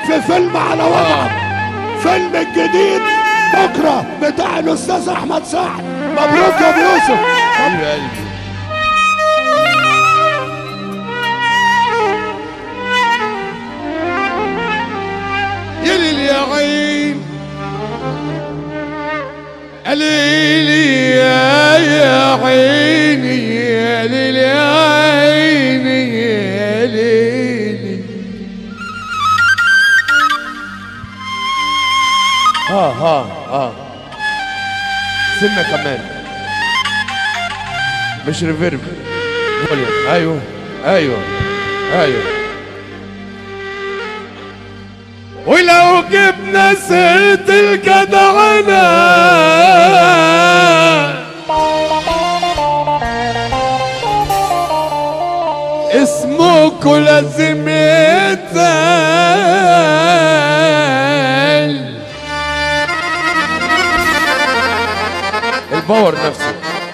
في فيلم على وضعك فيلم الجديد بكره بتاع الاستاذ احمد سعد مبروك يا ابو يوسف حبيب قلبي يا ليل يا عين يا ليل يا يا عيني يا ليل يا عيني يا ليلي ها ها ها سنة كمان مش ريفيرب فوليوم ايوه ايوه ايوه ولو جبنا سيرة الجدعنة اسمكوا لازم يتقال الباور نفسه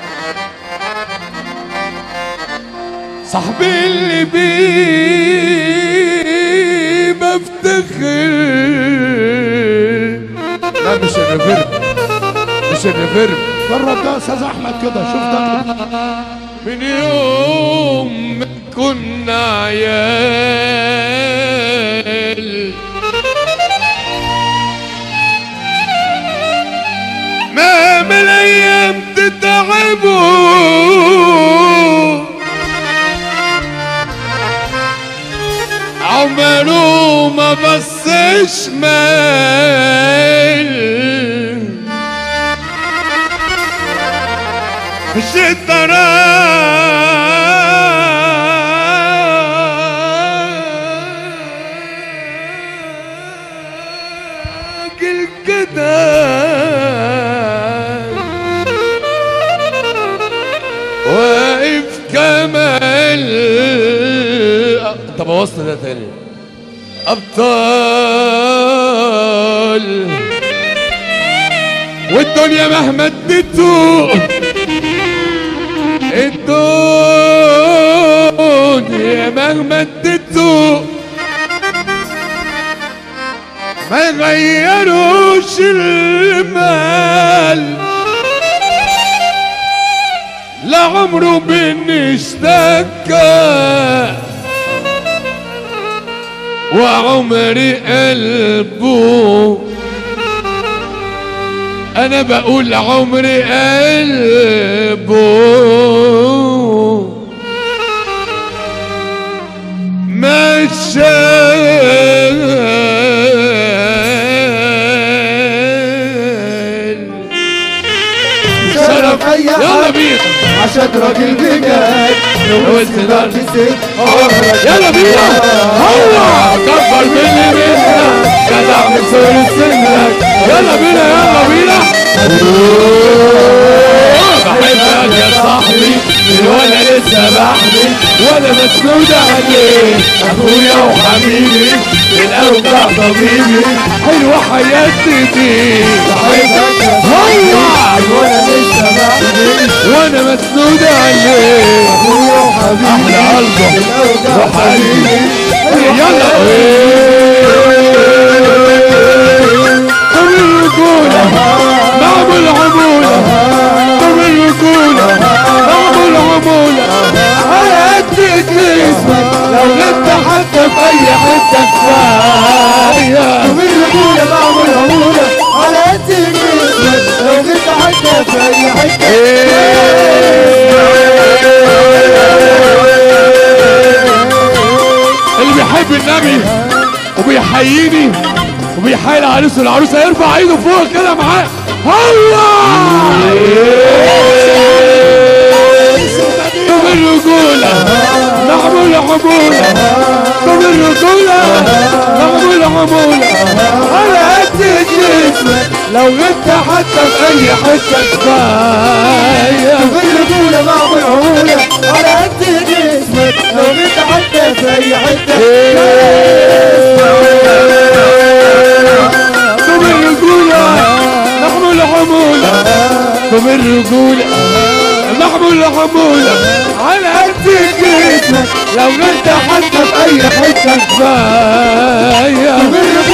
صاحبي اللي بيه بفتخر لا مش الريفيرب مش الريفيرب جرب ده يا استاذ احمد كده شوف ده من يوم ما كنا عيال ما من الايام تتعبوا عمره ما بصش مال مش الراجل كده واقف كمال طب وصل ده تاني ابطال والدنيا مهما اديته الدنيا مهما اديته ما يغيروش المال لعمره بن اشتكى وعمري قلبه انا بقول عمري قلبه مشال شرف اي يلا حد بينا عشان راجل بجد لو قلت وصل ده. في الست عمرك يلا بينا هو كبر مني منك جدع من صغر سنك يلا بينا يلا بينا بحبك يا صاحبي من وانا لسه بحبي وانا مسنود عليك اخويا وحبيبي من اوجع طبيبي حلوه حياتي دي بحبك يا هو وانا لسه بعمل وانا مسنود عليك اخويا وحبيبي احلى قلبه الأوجع وحبيبي يلا طب الرجولة معمول عمولة طب الرجولة معمول عمولة على قد جسمك لو غبت حتى في أي حتة كفاية من رجولة بعمل عمولة على قد جسمك لو غبت حتى في اي حتة اللي بيحب النبي وبيحييني وبيحيي العريس والعروسه يرفع ايده فوق كده معاه الله طب الرجوله معمول عموله طب الرجوله معمول عموله على قد جسمك لو انت حتى في اي حته كفايه من رجولة بعمل عمولة على قد جسمك لو غبت حتى في اي حتة طب الرجولة محمول عمولة طب الرجولة محمول عمولة على قد جسمك لو انت حتى في اي حتة كفاية من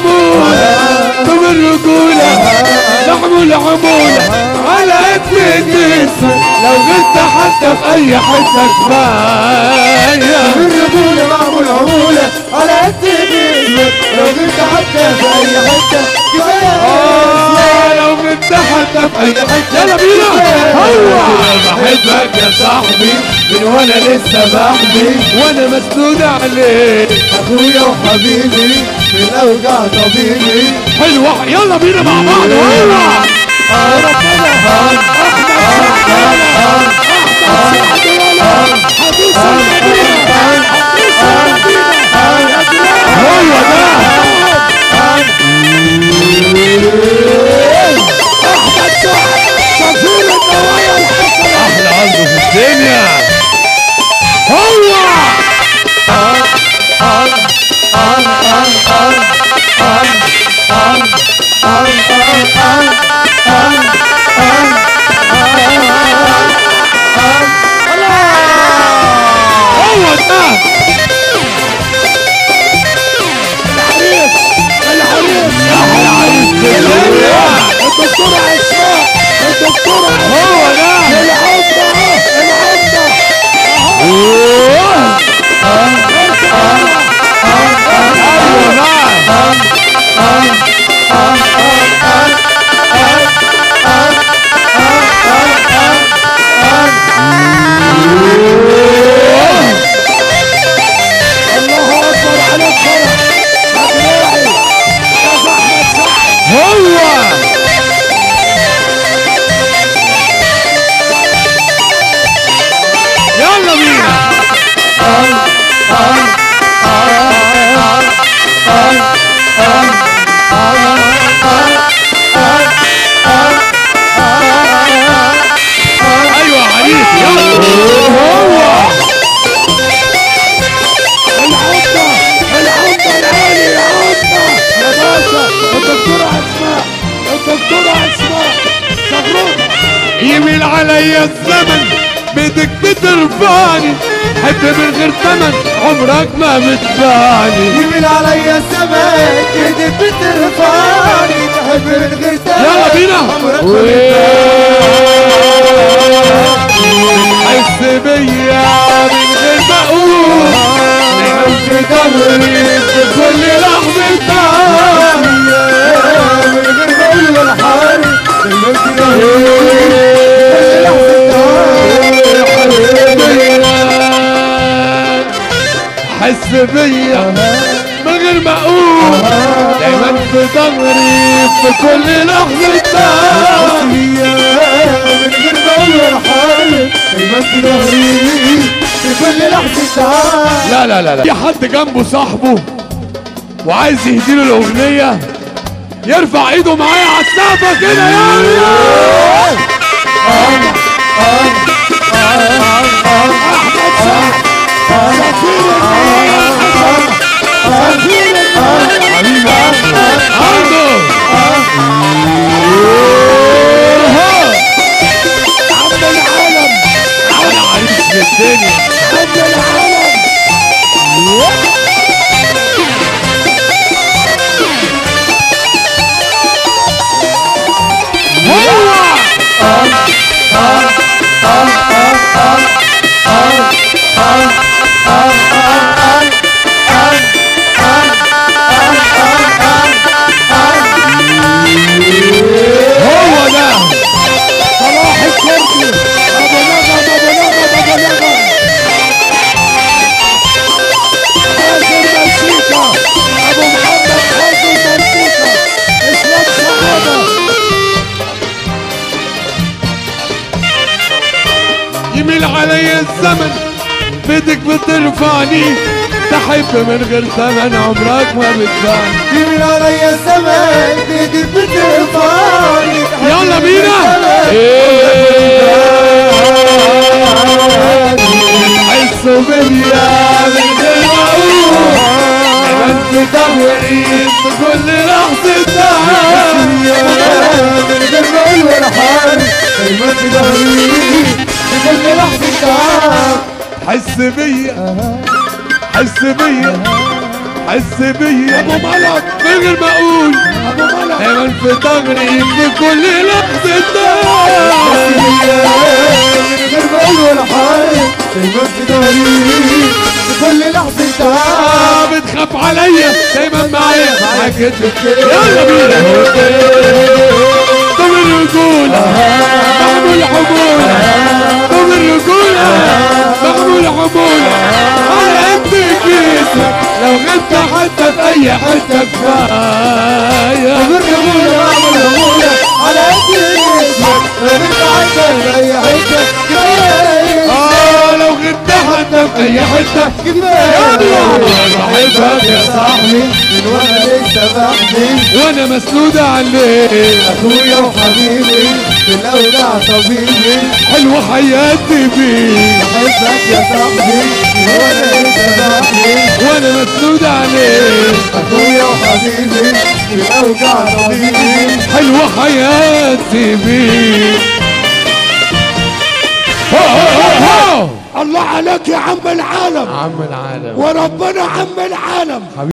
العمولة طب الرجولة لحم العمولة على قد النسبة لو غلت حتى في اي حتة كفاية الرجولة معمول عمولة على قد جسمك لو غبت حتى في أي حتة كفاية آه، لو غلت حتى في اي حتة يلا بينا هو بحبك يا صاحبي من وانا لسه بحبي وانا مسنود عليك أخويا وحبيبي في الأوجاع طبيبي حلوة يلا بينا مع بعض يلا حديث المدينة حديث المدينة يا جماعة هو ده احمد سعد سفير النوايا الحسنة احلى عضو في الدنيا هو هو ده العريس العريس احلى عريس في الدنيا الدكتورة اسماء الدكتورة هو اسماء ده العمدة العمدة أوه. ايوه بقى الله اكبر عليك فرح يا جماعي يا احمد سعد هو يلا بينا ايوه عريس يلا هو العمدة العمدة العالي العمدة يا باشا الدكتورة اسماء الدكتورة اسماء شغلوطة يميل عليا الزمن بدك بترفعني حب من غير ثمن عمرك ما بتباني يميل عليا السماء ايدك بترفعني تحب من غير تاني يلا بينا عمرك ما حس بيا من غير ما اقول نعم في ظهري في كل لحظة ثانية من غير ما اقول ولا حاجة دايما كده حس بيا من غير ما اقول دايما في ظهري في كل لحظة ثانية من غير ما اقول ولا حاجة دايما كده في كل لحظة تعال لا لا لا لا في حد جنبه صاحبه وعايز يهديله الاغنيه يرفع ايده معايا على السقفه كده يلا احمد سعد سفير النوايا الحسنة سفير النوايا حبيبي عنده عم العالم انا عايش في الدنيا عم العالم هو هو ده صلاح الكردي ابو نغم ابو نغم ابو نغم حازم مزيكا ابو محمد حازم مزيكا اسلام سعاده يميل علي الزمن بدك بترفعني تحب من غير ثمن عمرك ما بتبان يميل عليا السماء ايدك بترفعني يلا بينا حس بيا من غير ما اقول انت تدوري بكل لحظة ثانية من غير ما اقول ولا حاجة دايما في ظهري في كل لحظة تعال حس بيا حس بيا حس بيا ابو ملك من غير ما اقول ابو ملك دايما في ضهري في كل لحظة من غير ما اقول ولا حاجه دايما في ظهري في كل لحظه تعب آه بتخاف عليا دايما معايا معاك يلا بينا طب الرجولة محمول حمولة طب الرجولة محمول حمولة على قد كيسك لو غبت حتى في اي حتة كفاية الرجولة بعمل رجولة على قد جسمك غيرت عنك في اي حته كفايه اه لو غبت حتى في اي حتة كفايه بحبك يا صاحبي من وانا لسه بحبي وانا مسنودة عليك اخويا وحبيبي في الاوداع طبيبي حلوة حياتي بيك بحبك يا صاحبي من وانا لسه بحبي وانا مسنود عليك اخويا وحبيبي في الاوداع طبيبي حلوة حياتي بيك هو هو هو هو الله عليك يا عم العالم عم العالم وربنا عم العالم